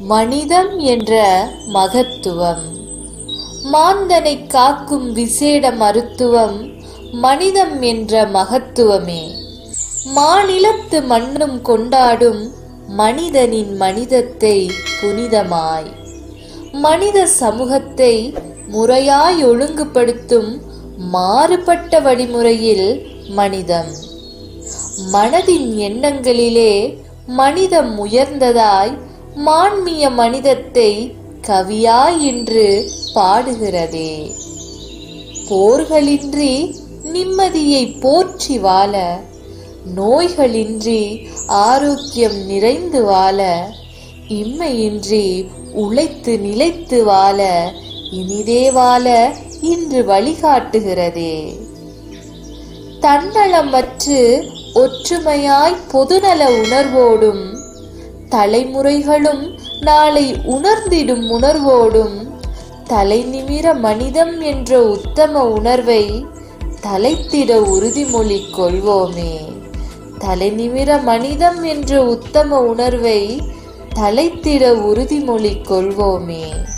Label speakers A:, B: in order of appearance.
A: மனிதம் என்ற மகத்துவம் மாந்தனை காக்கும் விசேட மருத்துவம் மனிதம் என்ற மகத்துவமே மாநிலத்து மண்ணும் கொண்டாடும் மனிதனின் மனிதத்தை புனிதமாய் மனித சமூகத்தை முறையாய் ஒழுங்குபடுத்தும் மாறுபட்ட வழிமுறையில் மனிதம் மனதின் எண்ணங்களிலே மனிதம் உயர்ந்ததாய் மான்மிய மனிதத்தை கவியாய் இன்று பாடுகிறதே போர்களின்றி நிம்மதியை போற்றி வாழ நோய்களின்றி ஆரோக்கியம் நிறைந்து வாழ இம்மையின்றி உழைத்து நிலைத்து வாழ இனிதே வாழ இன்று வழிகாட்டுகிறதே தன்னலமற்று ஒற்றுமையாய் பொதுநல உணர்வோடும் தலைமுறைகளும் நாளை உணர்ந்திடும் உணர்வோடும் தலை நிமிர மனிதம் என்ற உத்தம உணர்வை தலைத்திட உறுதிமொழி கொள்வோமே தலை நிமிர மனிதம் என்ற உத்தம உணர்வை தலைத்திட உறுதிமொழி கொள்வோமே